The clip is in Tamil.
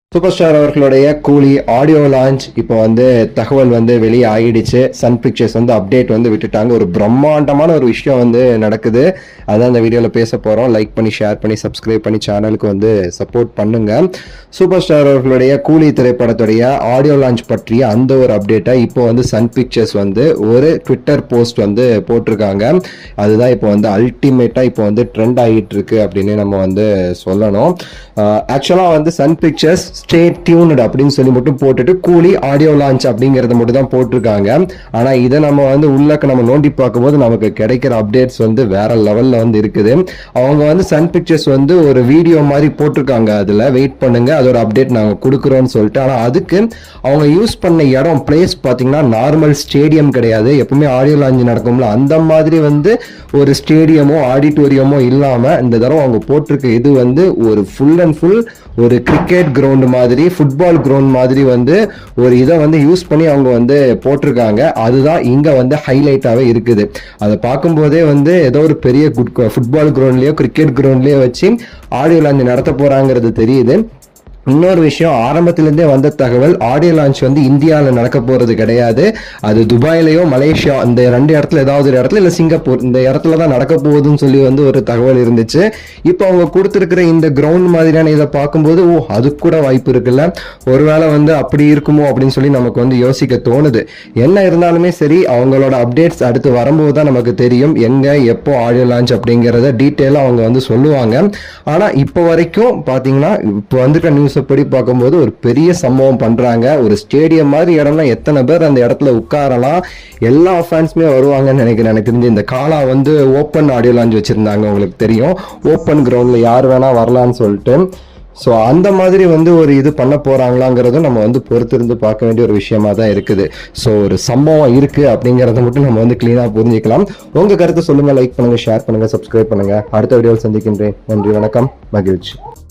சூப்பர் ஸ்டார் அவர்களுடைய கூலி ஆடியோ லான்ச் இப்போ வந்து தகவல் வந்து வெளியே ஆயிடுச்சு சன் பிக்சர்ஸ் வந்து அப்டேட் வந்து விட்டுட்டாங்க ஒரு பிரம்மாண்டமான ஒரு விஷயம் வந்து நடக்குது அதான் இந்த வீடியோவில் பேச போகிறோம் லைக் பண்ணி ஷேர் பண்ணி சப்ஸ்கிரைப் பண்ணி சேனலுக்கு வந்து சப்போர்ட் பண்ணுங்க சூப்பர் ஸ்டார் அவர்களுடைய கூலி திரைப்படத்துடைய ஆடியோ லான்ச் பற்றிய அந்த ஒரு அப்டேட்டை இப்போ வந்து சன் பிக்சர்ஸ் வந்து ஒரு ட்விட்டர் போஸ்ட் வந்து போட்டிருக்காங்க அதுதான் இப்போ வந்து அல்டிமேட்டாக இப்போ வந்து ட்ரெண்ட் ஆகிட்டு இருக்கு அப்படின்னு நம்ம வந்து சொல்லணும் ஆக்சுவலாக வந்து சன் பிக்சர்ஸ் ஸ்டே டியூன்டு அப்படின்னு சொல்லி மட்டும் போட்டுட்டு கூலி ஆடியோ லான்ச் அப்படிங்கறத மட்டும் தான் போட்டிருக்காங்க ஆனா இதை நம்ம வந்து உள்ளக்க நம்ம நோண்டி பார்க்கும்போது நமக்கு கிடைக்கிற அப்டேட்ஸ் வந்து வேற லெவல்ல வந்து இருக்குது அவங்க வந்து சன் பிக்சர்ஸ் வந்து ஒரு வீடியோ மாதிரி போட்டிருக்காங்க அதுல வெயிட் பண்ணுங்க அதோட அப்டேட் நாங்க கொடுக்குறோம்னு சொல்லிட்டு ஆனா அதுக்கு அவங்க யூஸ் பண்ண இடம் பிளேஸ் பாத்தீங்கன்னா நார்மல் ஸ்டேடியம் கிடையாது எப்பவுமே ஆடியோ லான்ச் நடக்கும்ல அந்த மாதிரி வந்து ஒரு ஸ்டேடியமோ ஆடிட்டோரியமோ இல்லாம இந்த தடவை அவங்க போட்டிருக்க இது வந்து ஒரு ஃபுல் அண்ட் ஃபுல் ஒரு கிரிக்கெட் கிரவுண்ட் மாதிரி ஃபுட்பால் கிரவுண்ட் மாதிரி வந்து ஒரு இதை வந்து யூஸ் பண்ணி அவங்க வந்து போட்டிருக்காங்க அதுதான் இங்க வந்து ஹைலைட்டாவே இருக்குது அதை பார்க்கும்போதே வந்து ஏதோ ஒரு பெரிய குட் ஃபுட்பால் கிரவுண்ட்லயோ கிரிக்கெட் கிரவுண்ட்லயோ வச்சு ஆடியோ லான்ச் நடத்த போறாங்கிறது தெரியுது இன்னொரு விஷயம் ஆரம்பத்திலிருந்தே வந்த தகவல் ஆடியோ லான்ச் வந்து இந்தியாவில் நடக்க போறது கிடையாது அது துபாயிலேயோ மலேசியா இந்த ரெண்டு இடத்துல ஏதாவது ஒரு இடத்துல இல்லை சிங்கப்பூர் இந்த இடத்துல தான் நடக்க போகுதுன்னு சொல்லி வந்து ஒரு தகவல் இருந்துச்சு இப்போ அவங்க கொடுத்துருக்கிற இந்த கிரவுண்ட் மாதிரியான இதை பார்க்கும்போது ஓ அதுக்கு கூட வாய்ப்பு இருக்குல்ல ஒருவேளை வந்து அப்படி இருக்குமோ அப்படின்னு சொல்லி நமக்கு வந்து யோசிக்க தோணுது என்ன இருந்தாலுமே சரி அவங்களோட அப்டேட்ஸ் அடுத்து வரும்போது தான் நமக்கு தெரியும் எங்க எப்போ ஆடியோ லான்ச் அப்படிங்கிறத டீட்டெயிலாக அவங்க வந்து சொல்லுவாங்க ஆனால் இப்போ வரைக்கும் பார்த்தீங்கன்னா இப்போ வந்துருக்க நியூஸ் படி பார்க்கும்போது ஒரு பெரிய சம்பவம் பண்றாங்க ஒரு ஸ்டேடியம் மாதிரி இடம்னா எத்தனை பேர் அந்த இடத்துல உட்காரலாம் எல்லா ஃபேன்ஸுமே வருவாங்கன்னு நினைக்கிறேன் எனக்கு தெரிஞ்சு இந்த காலா வந்து ஓப்பன் ஆடியோ லான்ச் வச்சிருந்தாங்க உங்களுக்கு தெரியும் ஓப்பன் கிரவுண்ட்ல யார் வேணா வரலாம்னு சொல்லிட்டு ஸோ அந்த மாதிரி வந்து ஒரு இது பண்ண போறாங்களாங்கிறதும் நம்ம வந்து பொறுத்திருந்து பார்க்க வேண்டிய ஒரு விஷயமா தான் இருக்குது ஸோ ஒரு சம்பவம் இருக்கு அப்படிங்கிறத மட்டும் நம்ம வந்து கிளீனாக புரிஞ்சுக்கலாம் உங்க கருத்தை சொல்லுங்க லைக் பண்ணுங்க ஷேர் பண்ணுங்க சப்ஸ்கிரைப் பண்ணுங்க அடுத்த வீடியோவில் சந்திக்கின்றேன் நன்றி வணக்கம் மகிழ்ச்சி